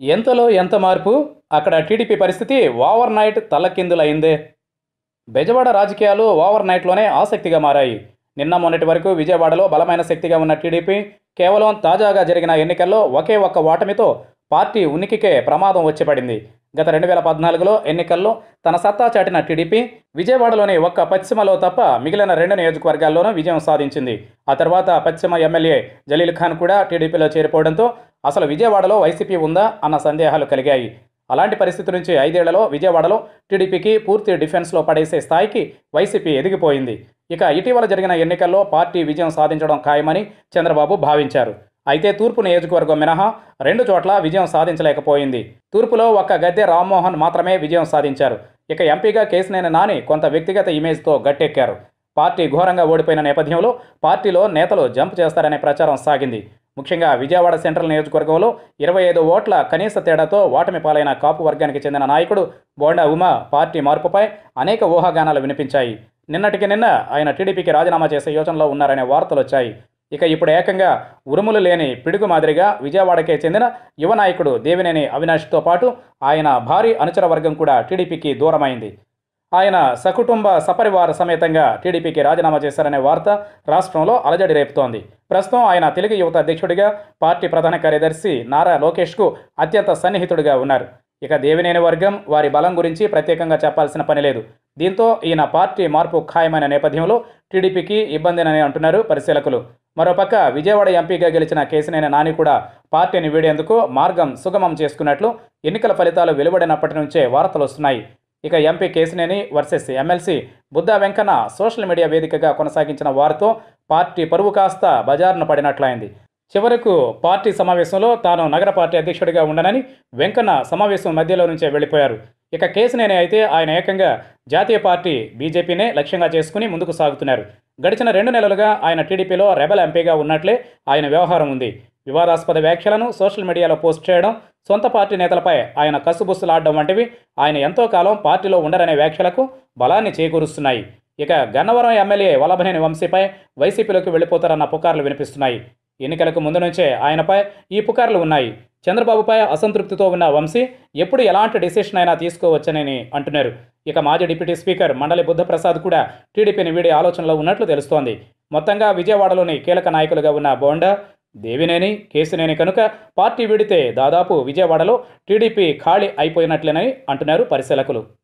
ఎంతలో ఎంత మార్పు అక్కడ టీడీపీ పరిస్థితి ఓవర్ నైట్ తల్లకిందులైందే బెజవాడ రాజకీయాలు ఓవర్ నైట్లోనే ఆసక్తిగా మారాయి నిన్న మొన్నటి వరకు విజయవాడలో బలమైన శక్తిగా ఉన్న టీడీపీ కేవలం తాజాగా జరిగిన ఎన్నికల్లో ఒకే ఒక్క ఓటమితో పార్టీ ఉనికికే ప్రమాదం వచ్చి పడింది గత రెండు వేల పద్నాలుగులో ఎన్నికల్లో తన సత్తా చాటిన టీడీపీ విజయవాడలోని ఒక్క పశ్చిమలో తప్ప మిగిలిన రెండు నియోజకవర్గాల్లోనూ విజయం సాధించింది ఆ తర్వాత పశ్చిమ ఎమ్మెల్యే జలీల్ ఖాన్ కూడా టీడీపీలో చేరిపోవడంతో అసలు విజయవాడలో వైసీపీ ఉందా అన్న సందేహాలు కలిగాయి అలాంటి పరిస్థితి నుంచి ఐదేళ్లలో విజయవాడలో టీడీపీకి పూర్తి డిఫెన్స్లో పడేసే స్థాయికి వైసీపీ ఎదిగిపోయింది ఇక ఇటీవల జరిగిన ఎన్నికల్లో పార్టీ విజయం సాధించడం ఖాయమని చంద్రబాబు భావించారు అయితే తూర్పు నియోజకవర్గం మినహా రెండు చోట్ల విజయం సాధించలేకపోయింది తూర్పులో ఒక్క గద్దె రామ్మోహన్ మాత్రమే విజయం సాధించారు ఇక ఎంపీగా కేసినేని నాని కొంత వ్యక్తిగత ఇమేజ్తో గట్టెక్కారు పార్టీ ఘోరంగా ఓడిపోయిన నేపథ్యంలో పార్టీలో నేతలు జంప్ చేస్తారనే ప్రచారం సాగింది ముఖ్యంగా విజయవాడ సెంట్రల్ నియోజకవర్గంలో ఇరవై ఐదు ఓట్ల కనీస తేడాతో ఓటమి పాలైన కాపు వర్గానికి చెందిన నాయకుడు బోండా ఉమా పార్టీ మార్పుపై అనేక ఊహాగానాలు వినిపించాయి నిన్నటికి నిన్న ఆయన టీడీపీకి రాజీనామా చేసే యోచనలో ఉన్నారనే వార్తలు వచ్చాయి ఇక ఇప్పుడు ఏకంగా ఉరుములు లేని పిడుగు మాదిరిగా విజయవాడకే చెందిన యువ నాయకుడు దేవినేని అవినాష్తో పాటు ఆయన భారీ అనుచర వర్గం కూడా టీడీపీకి దూరమైంది ఆయన సకుటుంబ సపరివార సమేతంగా టీడీపీకి రాజీనామా చేశారనే వార్త రాష్ట్రంలో అలజడి రేపుతోంది ప్రస్తుతం ఆయన తెలుగు యువత అధ్యక్షుడిగా పార్టీ ప్రధాన కార్యదర్శి నారా లోకేష్కు అత్యంత సన్నిహితుడిగా ఉన్నారు ఇక దేవినేని వర్గం వారి బలం గురించి ప్రత్యేకంగా చెప్పాల్సిన పని లేదు దీంతో ఈయన పార్టీ మార్పు ఖాయమైన నేపథ్యంలో టీడీపీకి ఇబ్బందినని అంటున్నారు పరిశీలకులు మరోపక్క విజయవాడ ఎంపీగా గెలిచిన కేసినేని నాని కూడా పార్టీని వీడేందుకు మార్గం సుగమం చేసుకున్నట్లు ఎన్నికల ఫలితాలు వెలువడినప్పటి నుంచే వార్తలు వస్తున్నాయి ఇక MP Kesineni versus MLC Buddha Venkanna social media వేదికగా కొనసాగించిన వారితో పార్టీ పరువు కాస్త బజార్ను పడినట్లయింది చివరకు పార్టీ సమావేశంలో తాను నగర పార్టీ అధ్యక్షుడిగా ఉండనని వెంకన్న సమావేశం మధ్యలో నుంచే వెళ్ళిపోయారు ఇక కేసినేని అయితే ఆయన ఏకంగా జాతీయ పార్టీ బీజేపీనే లక్ష్యంగా చేసుకుని ముందుకు సాగుతున్నారు గడిచిన రెండు నెలలుగా ఆయన టీడీపీలో రెబల్ ఎంపీగా ఉన్నట్లే ఆయన వ్యవహారం ఉంది వివాదాస్పద వ్యాఖ్యలను సోషల్ మీడియాలో పోస్ట్ చేయడం సొంత పార్టీ నేతలపై ఆయన కసుబుస్సులాడడం వంటివి ఆయన ఎంతో కాలం పార్టీలో ఉండరనే వ్యాఖ్యలకు బలాన్ని చేకూరుస్తున్నాయి ఇక గన్నవరం ఎమ్మెల్యే వల్లభనేని వంశీపై వైసీపీలోకి వెళ్ళిపోతారన్న పుకార్లు వినిపిస్తున్నాయి ఎన్నికలకు ముందు నుంచే ఆయనపై ఈ పుకార్లు ఉన్నాయి చంద్రబాబుపై అసంతృప్తితో ఉన్న వంశీ ఎప్పుడు ఎలాంటి డిసిషన్ అయినా తీసుకోవచ్చనని అంటున్నారు ఇక మాజీ డిప్యూటీ స్పీకర్ మండలి బుద్ధప్రసాద్ కూడా టీడీపీని వీడే ఆలోచనలో ఉన్నట్లు తెలుస్తోంది మొత్తంగా విజయవాడలోని కీలక నాయకులుగా ఉన్న బోండా దేవినేని కేసినేని కనుక పార్టీ వీడితే దాదాపు విజయవాడలో టీడీపీ ఖాళీ అయిపోయినట్లేనని అంటున్నారు పరిశీలకులు